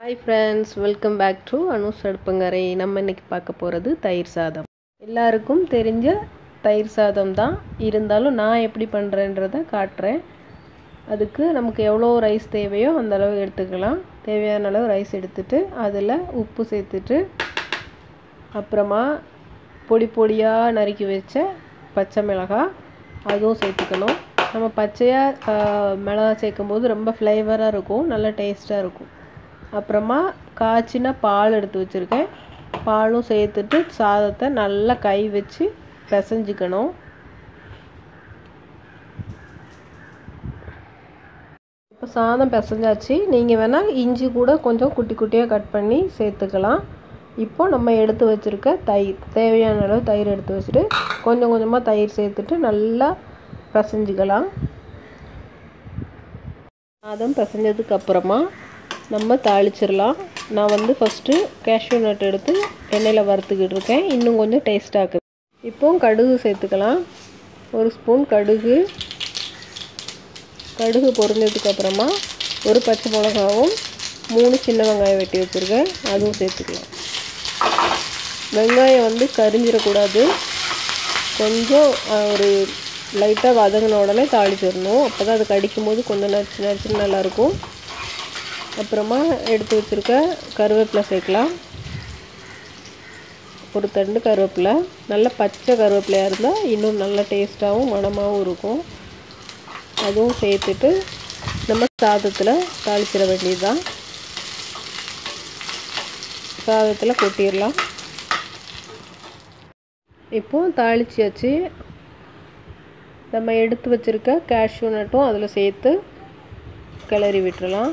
hi friends welcome back to Anu's Aduppangarai நம்ம இன்னைக்கு பார்க்க போகிறது தயிர் சாதம் எல்லாருக்கும் தெரிஞ்ச தயிர் சாதம் தான் இருந்தாலும் நான் எப்படி பண்ணுறேன்றதை காட்டுறேன் அதுக்கு நமக்கு எவ்வளோ ரைஸ் தேவையோ அந்த அளவு எடுத்துக்கலாம் தேவையான அளவு ரைஸ் எடுத்துட்டு அதில் உப்பு சேர்த்துட்டு அப்புறமா பொடி பொடியாக நறுக்கி வச்ச பச்சை மிளகாய் அதுவும் சேர்த்துக்கணும் நம்ம பச்சையாக மிளகா சேர்க்கும் போது ரொம்ப ஃப்ளேவராக இருக்கும் நல்லா டேஸ்ட்டாக இருக்கும் அப்புறமா காய்ச்சின பால் எடுத்து வச்சுருக்கேன் பாலும் சேர்த்துட்டு சாதத்தை நல்லா கை வச்சு பிசைஞ்சிக்கணும் இப்போ சாதம் பிசைஞ்சாச்சு நீங்கள் வேணால் இஞ்சி கூட கொஞ்சம் குட்டி குட்டியாக கட் பண்ணி சேர்த்துக்கலாம் இப்போ நம்ம எடுத்து வச்சுருக்க தயிர் தேவையான அளவு தயிர் எடுத்து வச்சுட்டு கொஞ்சம் கொஞ்சமாக தயிர் சேர்த்துட்டு நல்லா பிசைஞ்சிக்கலாம் சாதம் பிசைஞ்சதுக்கு அப்புறமா நம்ம தாளிச்சிடலாம் நான் வந்து ஃபஸ்ட்டு கேஷ்யூ நட் எடுத்து எண்ணெயில் வறுத்துக்கிட்டு இருக்கேன் இன்னும் கொஞ்சம் டேஸ்ட்டாக இப்போ கடுகு சேர்த்துக்கலாம் ஒரு ஸ்பூன் கடுகு கடுகு பொரிஞ்சதுக்கு அப்புறமா ஒரு பச்சை மிளகாவும் மூணு சின்ன வெங்காயம் வெட்டி வச்சுருக்கேன் அதுவும் சேர்த்துக்கலாம் வெங்காயம் வந்து கரிஞ்சிடக்கூடாது கொஞ்சம் ஒரு லைட்டாக வதங்கின உடனே தாளிச்சிடணும் அப்போ தான் அது கடிக்கும் போது கொஞ்சம் நரிச்சு நரிச்சு நல்லாயிருக்கும் அப்புறமா எடுத்து வச்சுருக்க கருவேப்பிலை சேர்க்கலாம் ஒரு தண்டு கருவேப்பிலை நல்ல பச்சை கருவேப்பிலையாக இருந்தால் இன்னும் நல்ல டேஸ்ட்டாகவும் மணமாகவும் இருக்கும் அதுவும் சேர்த்துட்டு நம்ம சாதத்தில் தாளிச்சிட வேண்டியது தான் சாதத்தில் கொட்டிடலாம் இப்போது தாளிச்சியாச்சு நம்ம எடுத்து வச்சுருக்க கேஷ்யூ நட்டும் அதில் சேர்த்து கிளறி விட்டுறலாம்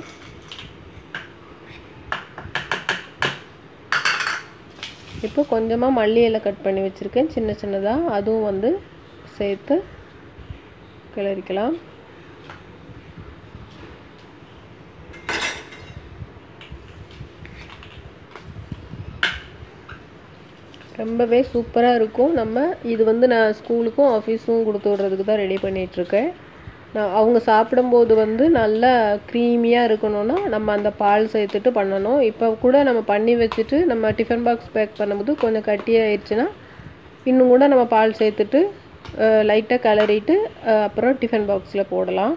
இப்போ கொஞ்சமாக மல்லி இலை கட் பண்ணி வச்சுருக்கேன் சின்ன சின்னதாக அதுவும் வந்து சேர்த்து கிளறிக்கலாம் ரொம்பவே சூப்பராக இருக்கும் நம்ம இது வந்து நான் ஸ்கூலுக்கும் ஆஃபீஸும் கொடுத்து விட்றதுக்கு தான் ரெடி பண்ணிகிட்ருக்கேன் நான் அவங்க சாப்பிடும்போது வந்து நல்லா க்ரீமியாக இருக்கணும்னா நம்ம அந்த பால் சேர்த்துட்டு பண்ணணும் இப்போ கூட நம்ம பண்ணி வச்சுட்டு நம்ம டிஃபன் பாக்ஸ் பேக் பண்ணும்போது கொஞ்சம் கட்டியாகிடுச்சுன்னா இன்னும் கூட நம்ம பால் சேர்த்துட்டு லைட்டாக கிளறிட்டு அப்புறம் டிஃபன் பாக்ஸில் போடலாம்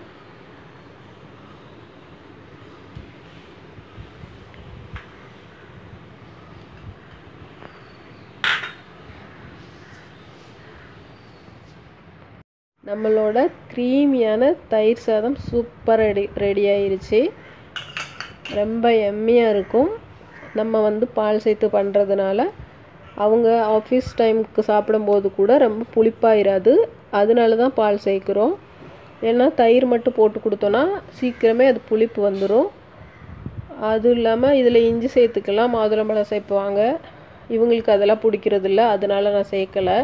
நம்மளோட க்ரீமியான தயிர் சாதம் சூப்பர் ரெடி ரெடி ஆயிருச்சு ரொம்ப எம்மியாக இருக்கும் நம்ம வந்து பால் சேர்த்து பண்ணுறதுனால அவங்க ஆஃபீஸ் டைமுக்கு சாப்பிடும்போது கூட ரொம்ப புளிப்பாயிராது அதனால தான் பால் சேர்க்குறோம் ஏன்னா தயிர் மட்டும் போட்டு கொடுத்தோன்னா சீக்கிரமே அது புளிப்பு வந்துடும் அதுவும் இல்லாமல் இதில் இஞ்சி சேர்த்துக்கலாம் மாதுளம்பழம் சேர்ப்புவாங்க இவங்களுக்கு அதெல்லாம் பிடிக்கிறதில்ல அதனால நான் சேர்க்கலை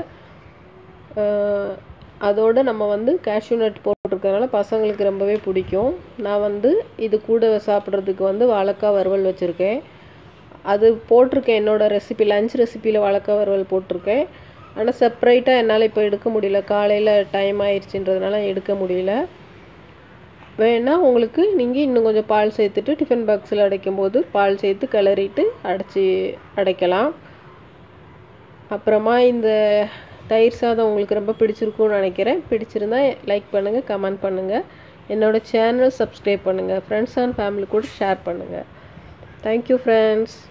அதோடு நம்ம வந்து கேஷ்யூ நட் போட்டிருக்கறனால பசங்களுக்கு ரொம்பவே பிடிக்கும் நான் வந்து இது கூட சாப்பிட்றதுக்கு வந்து வாழைக்காய் வறுவல் வச்சுருக்கேன் அது போட்டிருக்கேன் என்னோடய ரெசிபி லஞ்ச் ரெசிப்பியில் வாழைக்காய் வறுவல் போட்டிருக்கேன் ஆனால் செப்ரேட்டாக என்னால் இப்போ எடுக்க முடியல காலையில் டைம் ஆயிடுச்சுன்றதுனால எடுக்க முடியல வேணால் உங்களுக்கு நீங்கள் இன்னும் கொஞ்சம் பால் சேர்த்துட்டு டிஃபன் பாக்ஸில் அடைக்கும் போது பால் சேர்த்து கிளறிட்டு அடைச்சி அடைக்கலாம் அப்புறமா இந்த தயிர் சாதம் உங்களுக்கு ரொம்ப பிடிச்சிருக்கும்னு நினைக்கிறேன் பிடிச்சிருந்தா லைக் பண்ணுங்கள் கமெண்ட் பண்ணுங்கள் என்னோடய சேனல் சப்ஸ்கிரைப் பண்ணுங்கள் ஃப்ரெண்ட்ஸ் அண்ட் ஃபேமிலி கூட ஷேர் பண்ணுங்கள் தேங்க்யூ ஃப்ரெண்ட்ஸ்